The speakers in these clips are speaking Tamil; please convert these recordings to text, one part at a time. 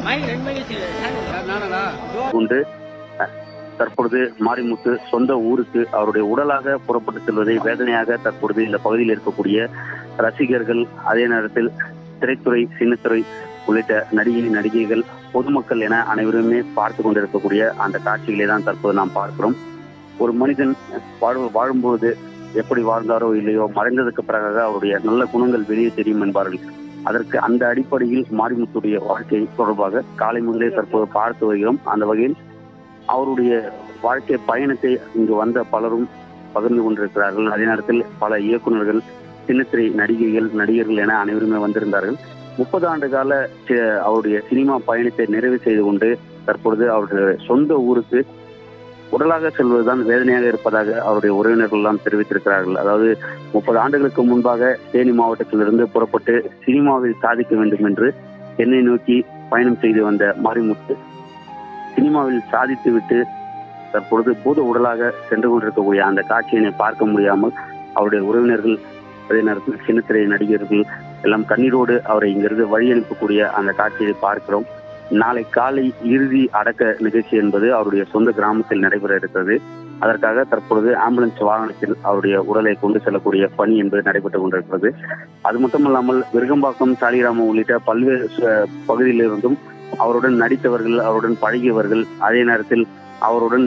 கொண்டு அஹ், தற்பொழுது மாரிமுத்து சொந்த ஊருக்கு அவருடைய உடலாக புறப்பட்டு செல்வதை வேதனையாக தற்பொழுது இந்த பகுதியில் இருக்கக்கூடிய ரசிகர்கள் அதே நேரத்தில் திரைத்துறை சின்னத்துறை உள்ளிட்ட நடிகை நடிகைகள் பொதுமக்கள் என அனைவருமே பார்த்து கொண்டிருக்கக்கூடிய அந்த காட்சிகளை தான் தற்போது நாம் பார்க்கிறோம் ஒரு மனிதன் வாழ் வாழும்போது எப்படி வாழ்ந்தாரோ இல்லையோ மறைந்ததுக்கு பிறகாக அவருடைய நல்ல குணங்கள் வெளியே தெரியும் என்பார்கள் அதற்கு அந்த அடிப்படையில் மாரிமுத்துடைய வாழ்க்கை தொடர்பாக காலை முதலே தற்போது பார்த்து வருகிறோம் அந்த வகையில் அவருடைய வாழ்க்கை பயணத்தை இங்கு வந்த பலரும் பகிர்ந்து கொண்டிருக்கிறார்கள் அதே நேரத்தில் பல இயக்குநர்கள் சின்னத்திரை நடிகைகள் நடிகர்கள் என அனைவருமே வந்திருந்தார்கள் முப்பது ஆண்டு கால சி- அவருடைய சினிமா பயணத்தை நிறைவு செய்து கொண்டு தற்பொழுது அவருடைய சொந்த ஊருக்கு உடலாக செல்வதுதான் வேதனையாக இருப்பதாக அவருடைய உறவினர்கள் எல்லாம் தெரிவித்திருக்கிறார்கள் அதாவது முப்பது ஆண்டுகளுக்கு முன்பாக தேனி மாவட்டத்திலிருந்து புறப்பட்டு சினிமாவில் சாதிக்க வேண்டும் என்று சென்னை நோக்கி பயணம் செய்து வந்த மாரிமுத்து சினிமாவில் சாதித்துவிட்டு தற்பொழுது பூத உடலாக சென்று கொண்டிருக்கக்கூடிய அந்த காட்சியினை பார்க்க முடியாமல் அவருடைய உறவினர்கள் அதே நேரத்தில் சின்னத்திரை நடிகர்கள் எல்லாம் கண்ணீரோடு அவரை இங்கிருந்து வழி அனுப்பக்கூடிய அந்த காட்சியை பார்க்கிறோம் நாளை காலை இறுதி அடக்க நிகழ்ச்சி என்பது அவருடைய சொந்த கிராமத்தில் நடைபெற இருக்கிறது அதற்காக தற்பொழுது ஆம்புலன்ஸ் வாகனத்தில் அவருடைய உடலை கொண்டு செல்லக்கூடிய பணி என்பது நடைபெற்றுக் கொண்டிருக்கிறது அது மட்டுமல்லாமல் விருகம்பாக்கம் சாலிகிராமம் உள்ளிட்ட பல்வேறு சு- பகுதியிலிருந்தும் அவருடன் நடித்தவர்கள் அவருடன் பழகியவர்கள் அதே நேரத்தில் அவருடன்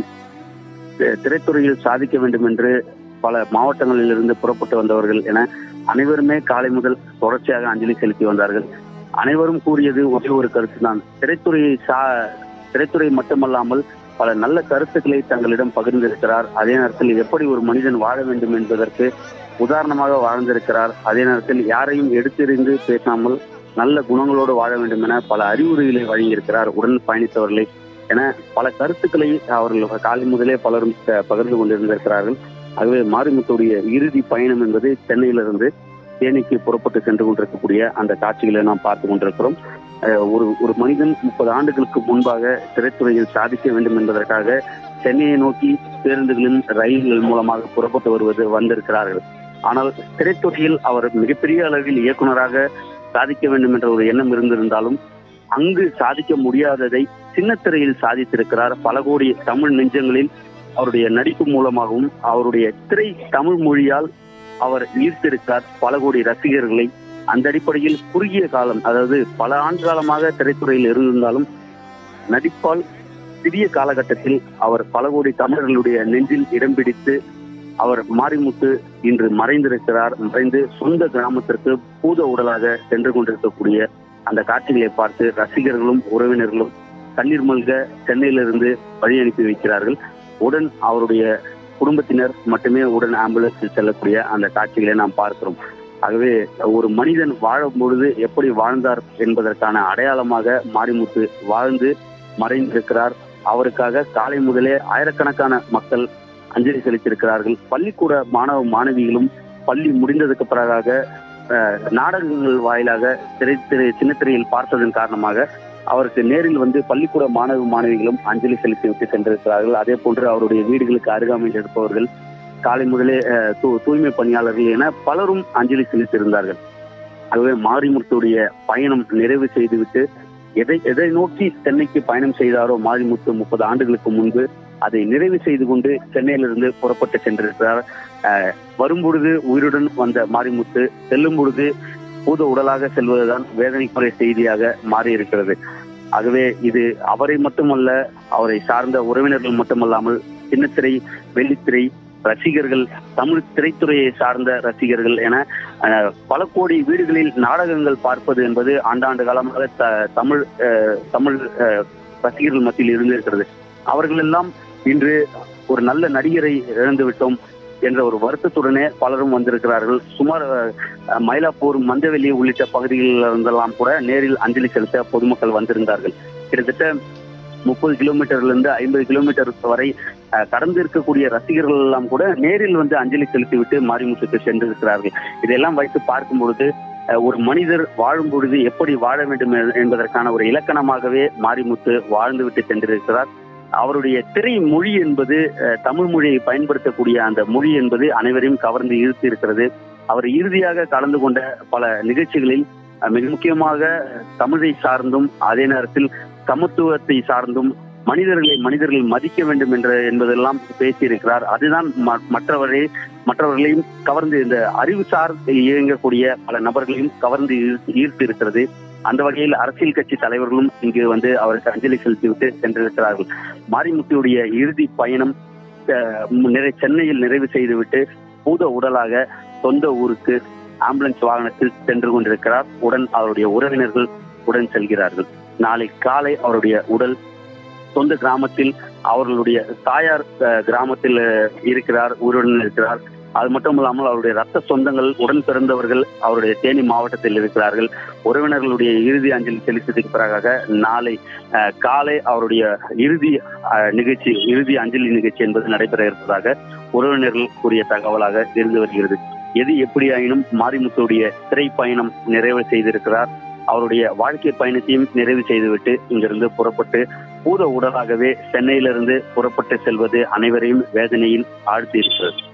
தி- திரைத்துறையில் சாதிக்க வேண்டும் என்று பல மாவட்டங்களில் இருந்து புறப்பட்டு வந்தவர்கள் என அனைவருமே காலை முதல் தொடர்ச்சியாக அஞ்சலி செலுத்தி வந்தார்கள் அனைவரும் கூறியது ஒரே ஒரு கருத்து தான் திரைத்துறையை சா திரைத்துறை மட்டுமல்லாமல் பல நல்ல கருத்துக்களை தங்களிடம் பகிர்ந்திருக்கிறார் அதே நேரத்தில் எப்படி ஒரு மனிதன் வாழ வேண்டும் என்பதற்கு உதாரணமாக வாழ்ந்திருக்கிறார் அதே நேரத்தில் யாரையும் எடுத்தெறிந்து பேசாமல் நல்ல குணங்களோடு வாழ வேண்டும் என பல அறிவுரைகளை வழங்கியிருக்கிறார் உடன் பயணித்தவர்களை என பல கருத்துக்களை அவர்கள் காலை முதலே பலரும் ப- பகிர்ந்து கொண்டிருந்திருக்கிறார்கள் ஆகவே மாரிமுத்துடைய இறுதி பயணம் என்பது சென்னையிலிருந்து தேனிக்கு புறப்பட்டு சென்று கொண்டிருக்கக்கூடிய அந்த காட்சிகளை நாம் பார்த்து கொண்டிருக்கிறோம் அஹ் ஒரு ஒரு மனிதன் முப்பது ஆண்டுகளுக்கு முன்பாக திரைத்துறையில் சாதிக்க வேண்டும் என்பதற்காக சென்னையை நோக்கி பேருந்துகளின் ரயில்கள் மூலமாக புறப்பட்டு வருவது வந்திருக்கிறார்கள் ஆனால் திரைத்துறையில் அவர் மிகப்பெரிய அளவில் இயக்குனராக சாதிக்க வேண்டும் என்ற ஒரு எண்ணம் இருந்திருந்தாலும் அங்கு சாதிக்க முடியாததை சின்னத்திரையில் சாதித்திருக்கிறார் பல கோடி தமிழ் நெஞ்சங்களில் அவருடைய நடிப்பு மூலமாகவும் அவருடைய திரை தமிழ் மொழியால் அவர் ஈர்த்திருக்கிறார் பல கோடி ரசிகர்களை அந்த அடிப்படையில் குறுகிய காலம் அதாவது பல ஆண்டு காலமாக திரைத்துறையில் இருந்திருந்தாலும் நடிப்பால் சிறிய காலகட்டத்தில் அவர் பல கோடி தமிழர்களுடைய நெஞ்சில் இடம் பிடித்து அவர் மாரிமுத்து இன்று மறைந்திருக்கிறார் மறைந்து சொந்த கிராமத்திற்கு பூத உடலாக சென்று கொண்டிருக்கக்கூடிய அந்த காட்சிகளை பார்த்து ரசிகர்களும் உறவினர்களும் கண்ணீர் மல்க சென்னையிலிருந்து வழி அனுப்பி வைக்கிறார்கள் உடன் அவருடைய குடும்பத்தினர் மட்டுமே உடன் ஆம்புலன்ஸில் செல்லக்கூடிய அந்த காட்சிகளை நாம் பார்க்கிறோம் ஆகவே ஒரு மனிதன் வாழும் பொழுது எப்படி வாழ்ந்தார் என்பதற்கான அடையாளமாக மாரிமுத்து வாழ்ந்து மறைந்திருக்கிறார் அவருக்காக காலை முதலே ஆயிரக்கணக்கான மக்கள் அஞ்சலி செலுத்தியிருக்கிறார்கள் பள்ளிக்கூட மாணவ மாணவிகளும் பள்ளி முடிந்ததுக்கு பிறகாக அஹ், நாடகங்கள் வாயிலாக திரை திரை சின்னத்திரையில் பார்த்ததன் காரணமாக அவருக்கு நேரில் வந்து பள்ளிக்கூட மாணவ மாணவிகளும் அஞ்சலி செலுத்திவிட்டு சென்றிருக்கிறார்கள் அதே போன்று அவருடைய வீடுகளுக்கு அருகாமையில் இருப்பவர்கள் காலை முதலே அஹ், தூ- தூய்மை பணியாளர்கள் என பலரும் அஞ்சலி செலுத்தியிருந்தார்கள் ஆகவே மாரிமுத்துடைய பயணம் நிறைவு செய்துவிட்டு எதை எதை நோக்கி சென்னைக்கு பயணம் செய்தாரோ மாரிமுத்து முப்பது ஆண்டுகளுக்கு முன்பு அதை நிறைவு செய்து கொண்டு சென்னையிலிருந்து புறப்பட்டு சென்றிருக்கிறார் அஹ், வரும்பொழுது உயிருடன் வந்த மாரிமுத்து செல்லும் பொழுது பூத உடலாக செல்வதுதான் வேதனைக்குரிய செய்தியாக மாறியிருக்கிறது ஆகவே இது அவரை மட்டுமல்ல அவரை சார்ந்த உறவினர்கள் மட்டுமல்லாமல் சின்னத்திரை வெள்ளித்திரை ரசிகர்கள் தமிழ் திரைத்துறையை சார்ந்த ரசிகர்கள் என அஹ், பல கோடி வீடுகளில் நாடகங்கள் பார்ப்பது என்பது ஆண்டாண்டு காலமாக த- தமிழ் அஹ், தமிழ் அஹ், ரசிகர்கள் மத்தியில் இருந்திருக்கிறது அவர்கள் எல்லாம் இன்று ஒரு நல்ல நடிகரை இழந்து விட்டோம் என்ற ஒரு வருத்தத்துடனே பலரும் வந்திருக்கிறார்கள் சுமார் அஹ், மயிலாப்பூர் மந்தவெளி உள்ளிட்ட பகுதிகளில் இருந்தெல்லாம் கூட நேரில் அஞ்சலி செலுத்த பொதுமக்கள் வந்திருந்தார்கள் கிட்டத்தட்ட முப்பது கிலோமீட்டர்ல இருந்து ஐம்பது கிலோமீட்டர் வரை அஹ், கடந்து இருக்கக்கூடிய ரசிகர்கள் எல்லாம் கூட நேரில் வந்து அஞ்சலி செலுத்திவிட்டு மாரிமுத்துக்கு சென்றிருக்கிறார்கள் இதையெல்லாம் வைத்து பார்க்கும் பொழுது அஹ், ஒரு மனிதர் வாழும் பொழுது எப்படி வாழ வேண்டும் எ- என்பதற்கான ஒரு இலக்கணமாகவே மாரிமுத்து வாழ்ந்துவிட்டு சென்றிருக்கிறார் அவருடைய திரை மொழி என்பது அஹ், தமிழ் மொழியை பயன்படுத்தக்கூடிய அந்த மொழி என்பது அனைவரையும் கவர்ந்து ஈர்த்து இருக்கிறது அவர் இறுதியாக கலந்து கொண்ட பல நிகழ்ச்சிகளில் அஹ், மிக முக்கியமாக தமிழை சார்ந்தும் அதே நேரத்தில் சமத்துவத்தை சார்ந்தும் மனிதர்களை மனிதர்கள் மதிக்க வேண்டும் என்ற என்பதெல்லாம் பேசியிருக்கிறார் அதுதான் ம- மற்றவரை மற்றவர்களையும் கவர்ந்து இந்த அறிவுசார் இயங்கக்கூடிய பல நபர்களையும் கவர்ந்து ஈர்த்து- ஈர்த்து இருக்கிறது அந்த வகையில் அரசியல் கட்சி தலைவர்களும் இங்கு வந்து அவருக்கு அஞ்சலி செலுத்திவிட்டு சென்றிருக்கிறார்கள் மாரிமுத்துடைய இறுதி பயணம் அஹ், நிறை சென்னையில் நிறைவு செய்துவிட்டு பூத உடலாக சொந்த ஊருக்கு ஆம்புலன்ஸ் வாகனத்தில் சென்று கொண்டிருக்கிறார் உடன் அவருடைய உறவினர்கள் உடன் செல்கிறார்கள் நாளை காலை அவருடைய உடல் சொந்த கிராமத்தில் அவர்களுடைய தாயார் அஹ், கிராமத்தில் அஹ், இருக்கிறார் உயிருடன் இருக்கிறார் அது மட்டும் இல்லாமல் அவருடைய ரத்த சொந்தங்கள் உடன் பிறந்தவர்கள் அவருடைய தேனி மாவட்டத்தில் இருக்கிறார்கள் உறவினர்களுடைய இறுதி அஞ்சலி செலுத்தியதுக்கு பிறகாக நாளை அஹ், காலை அவருடைய இறுதி அஹ், நிகழ்ச்சி இறுதி அஞ்சலி நிகழ்ச்சி என்பது நடைபெற இருப்பதாக உறவினர்கள் கூறிய தகவலாக இருந்து வருகிறது எது எப்படியாயினும் மாரிமுத்துடைய திரை பயணம் நிறைவு செய்திருக்கிறார் அவருடைய வாழ்க்கை பயணத்தையும் நிறைவு செய்துவிட்டு இங்கிருந்து புறப்பட்டு பூத உடலாகவே சென்னையிலிருந்து புறப்பட்டு செல்வது அனைவரையும் வேதனையில் ஆழ்த்தி இருக்கிறது